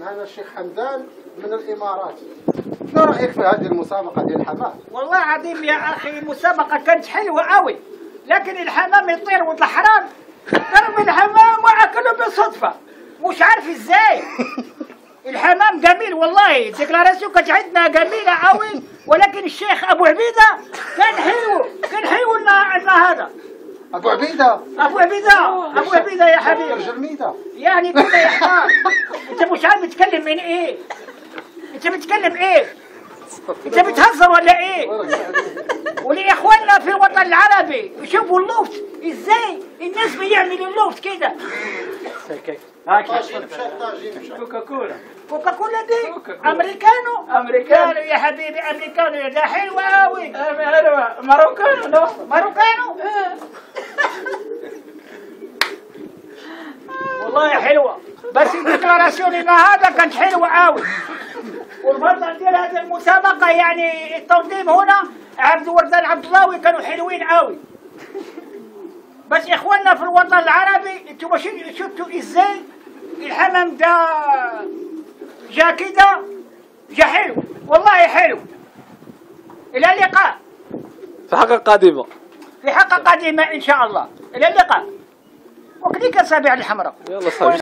معنا الشيخ حمدان من الامارات شنو رايك في هذه المسابقه ديال الحمام والله عظيم يا اخي المسابقه كانت حلوه قوي لكن الحمام يطير ولد الحرام ضرب الحمام واكله بالصدفه مش عارف ازاي الحمام جميل والله الديكلاراسيون كانت عندنا جميله قوي ولكن الشيخ ابو عبيده كان حلو كان حلو النا- هذا ابو عبيده ابو عبيده ابو عبيده يا حبيبي رجل ميده يعني كده يا حمام انت مش عارف بتتكلم من ايه انت بتتكلم ايه انت بتهزر ولا ايه ولاخواننا في الوطن العربي يشوفوا اللوفت ازاي الناس بيعمل اللوفت كده طاجين مشات طاجين مشات كوكا كولا كوكا كولا دي كوكا-كولا. امريكانو أمريكانو. قالوا يا حبيبي امريكانو ده حلو قوي حلوة ماروكانو نو ماروكانو والله حلوه بس الديكلاراسيون اللي هذا كانت حلوه قوي والبطل ديال هذه المسابقه يعني التنظيم هنا عبد الوردان عبد اللهوي كانوا حلوين قوي بس اخواننا في الوطن العربي انتوا شو- شفتوا ازاي الحمام ده جا كده جا حلو والله حلو الى اللقاء في حلقة قادمة في حلقه قادمه ان شاء الله الى اللقاء وكذلك السابع الحمراء يلا صاحبي